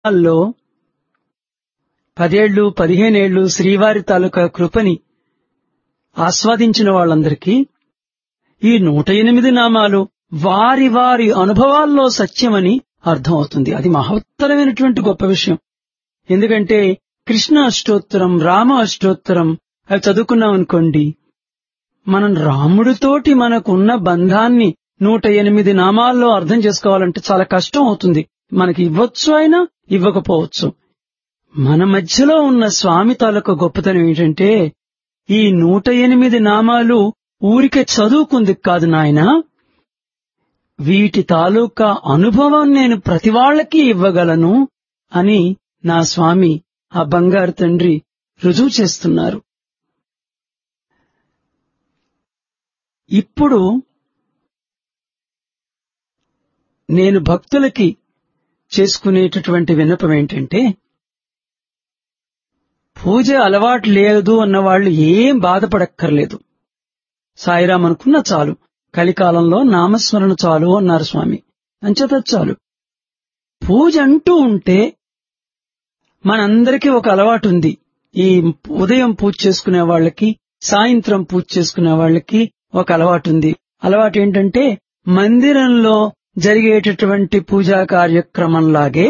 లో పదేళ్లు పదిహేనేళ్లు శ్రీవారి తాలూకా కృపని ఆస్వాదించిన వాళ్ళందరికీ ఈ నూట ఎనిమిది నామాలు వారి వారి అనుభవాల్లో సత్యమని అర్థమవుతుంది అది మహత్తరమైనటువంటి గొప్ప విషయం ఎందుకంటే కృష్ణ అష్టోత్తరం రామ అష్టోత్తరం అవి చదువుకున్నాం అనుకోండి మనం రాముడితోటి మనకున్న బంధాన్ని నూట ఎనిమిది నామాల్లో అర్థం చేసుకోవాలంటే చాలా కష్టం అవుతుంది మనకి ఇవ్వచ్చు అయినా ఇవ్వకపోవచ్చు మన మధ్యలో ఉన్న స్వామి తాలూకు గొప్పతనం ఏంటంటే ఈ నూట ఎనిమిది నామాలు ఊరికే చదువుకుంది కాదు నాయనా వీటి తాలూకా అనుభవం నేను ప్రతి వాళ్ళకి ఇవ్వగలను అని నా స్వామి ఆ బంగారు తండ్రి రుజువు చేస్తున్నారు ఇప్పుడు నేను భక్తులకి చేసుకునేటటువంటి విన్నపం ఏంటంటే పూజ అలవాటు లేదు అన్న వాళ్ళు ఏం బాధపడక్కర్లేదు సాయిరాం అనుకున్న చాలు కలికాలంలో నామస్మరణ చాలు అన్నారు స్వామి అంచేత చాలు పూజ అంటూ ఉంటే మనందరికీ ఒక అలవాటు ఉంది ఈ ఉదయం పూజ చేసుకునే వాళ్ళకి సాయంత్రం పూజ చేసుకునే వాళ్ళకి ఒక అలవాటు ఉంది అలవాటు ఏంటంటే మందిరంలో జరిగేటటువంటి పూజా కార్యక్రమంలాగే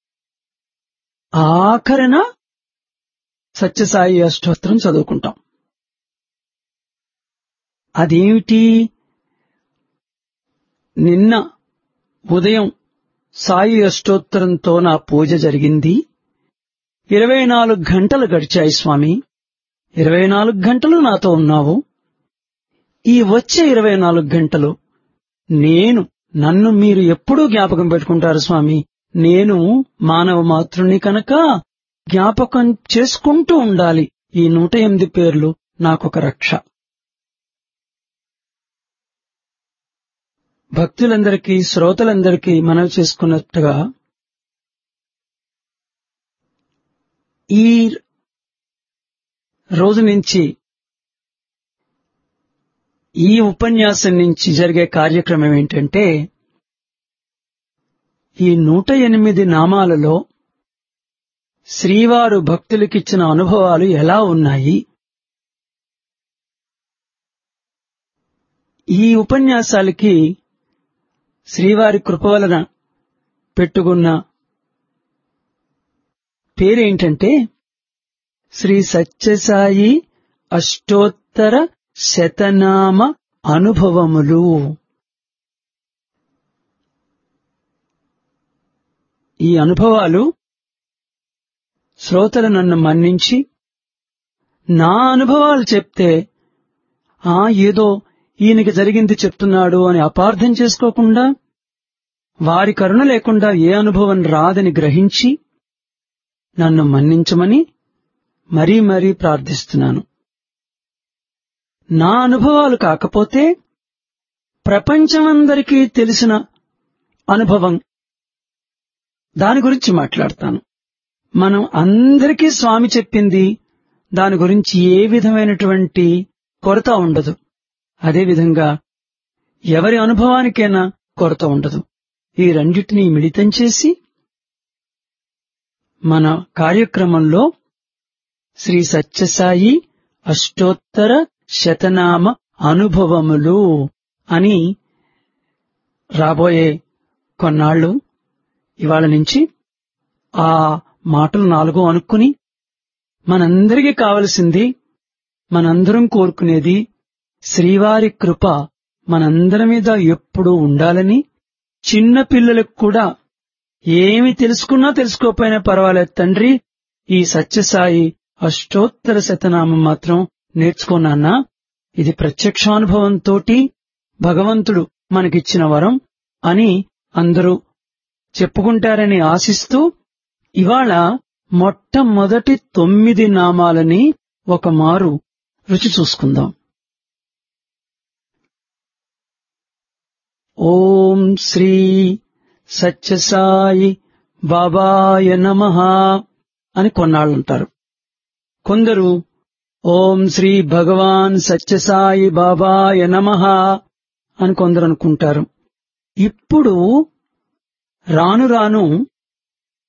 ఆఖరణ సత్యసాయి అష్టోత్తరం చదువుకుంటాం అదేమిటి నిన్న ఉదయం సాయి అష్టోత్తరంతో నా పూజ జరిగింది ఇరవై నాలుగు గంటలు గడిచాయి స్వామి ఇరవై నాలుగు గంటలు నాతో ఉన్నావు ఈ వచ్చే ఇరవై నాలుగు గంటలు నేను నన్ను మీరు ఎప్పుడూ జ్ఞాపకం పెట్టుకుంటారు స్వామి నేను మానవ మాతృని కనుక జ్ఞాపకం చేసుకుంటూ ఉండాలి ఈ నూట ఎనిమిది పేర్లు నాకొక రక్ష భక్తులందరికీ శ్రోతలందరికీ మనవి చేసుకున్నట్టుగా ఈ రోజు నుంచి ఈ ఉపన్యాసం నుంచి జరిగే కార్యక్రమం ఏంటంటే ఈ నూట ఎనిమిది నామాలలో శ్రీవారు భక్తులకిచ్చిన అనుభవాలు ఎలా ఉన్నాయి ఈ ఉపన్యాసాలకి శ్రీవారి కృప వలన పెట్టుకున్న పేరేంటంటే శ్రీ సత్యసాయి అష్టోత్తర శతనామ అనుభవములు ఈ అనుభవాలు శ్రోతలు నన్ను మన్నించి నా అనుభవాలు చెప్తే ఆ ఏదో ఈయనకి జరిగింది చెప్తున్నాడు అని అపార్థం చేసుకోకుండా వారి కరుణ లేకుండా ఏ అనుభవం రాదని గ్రహించి నన్ను మన్నించమని మరీ మరీ ప్రార్థిస్తున్నాను నా అనుభవాలు కాకపోతే ప్రపంచమందరికీ తెలిసిన అనుభవం దాని గురించి మాట్లాడతాను మనం అందరికీ స్వామి చెప్పింది దాని గురించి ఏ విధమైనటువంటి కొరత ఉండదు అదేవిధంగా ఎవరి అనుభవానికైనా కొరత ఉండదు ఈ రెండింటినీ మిళితం చేసి మన కార్యక్రమంలో శ్రీ సత్యసాయి అష్టోత్తర శతనామ అనుభవములు అని రాబోయే కొన్నాళ్లు ఇవాళ నుంచి ఆ మాటలు నాలుగో అనుకుని మనందరికీ కావలసింది మనందరం కోరుకునేది శ్రీవారి కృప మనందరి మీద ఎప్పుడూ ఉండాలని చిన్న పిల్లలకు కూడా ఏమి తెలుసుకున్నా తెలుసుకోకపోయినా పర్వాలేదు తండ్రి ఈ సత్యసాయి అష్టోత్తర శతనామం మాత్రం నేర్చుకున్నానా ఇది ప్రత్యక్షానుభవంతోటి భగవంతుడు మనకిచ్చిన వరం అని అందరూ చెప్పుకుంటారని ఆశిస్తూ ఇవాళ మొట్టమొదటి తొమ్మిది నామాలని ఒక మారు రుచి చూసుకుందాం ఓం శ్రీ సత్యసాయి బాబాయ నమ అని కొన్నాళ్ళుంటారు కొందరు ఓం శ్రీ భగవాన్ సత్యసాయి బాబాయ నమ అని కొందరు అనుకుంటారు ఇప్పుడు రాను రాను